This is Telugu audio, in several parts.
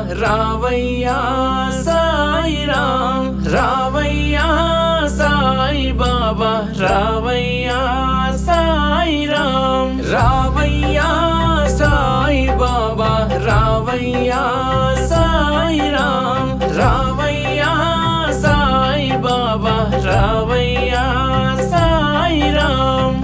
రావయ్యా సాయిరామ్ రావయ్యా సాయి బాబా రావయ్యా సాయిరామ్ రావయ్యా సాయి బాబా రావయ్యా సాయిరామ్ రావయ్యా సాయి బాబా రావయ్యా సాయిరామ్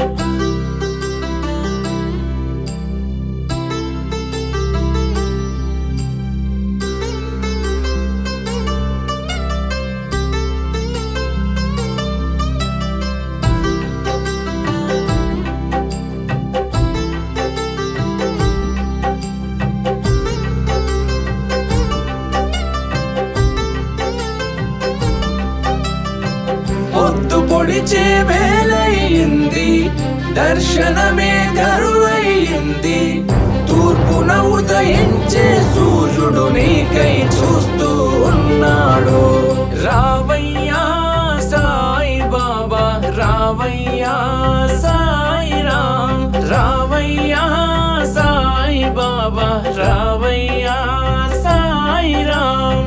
పొద్దు పొడిచే వేలయింది దర్శనమే కరువయింది తూర్పున ఉదయించే సూర్యుడు నీకై చూస్తూ ఉన్నాడు రావయ్యా సాయి బాబా రావయ్యా సాయి రామ్ రావయ్యా సాయి బాబా రావయ్యా సాయి రామ్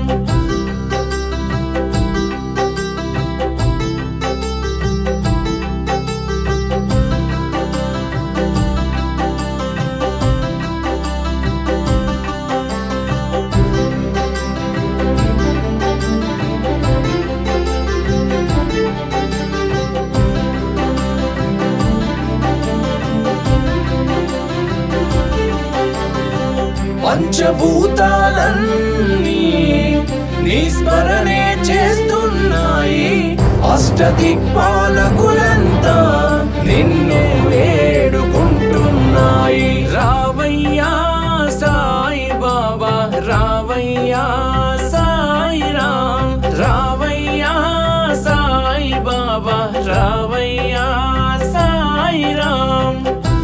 పంచభూతాలన్నీ నీ స్మరణే చేస్తున్నాయి అష్టదిక్పాలకులంతా నిన్ను వేడుకుంటున్నాయి రావయ్యా సాయి బాబా రావయ్యా సాయి రామ్ రావయ్యా సాయి బాబా రావయ్యా సాయి రామ్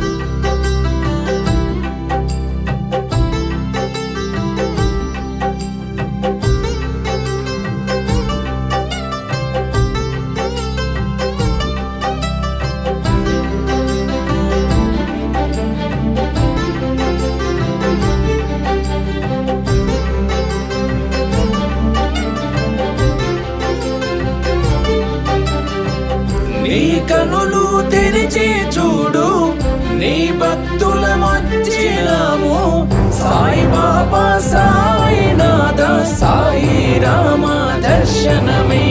నీ కనులు తెరిచి చూడు నీ భక్తుల మధ్యలాము సాయి బాబా సాయినాథ సాయి రామ దర్శనమే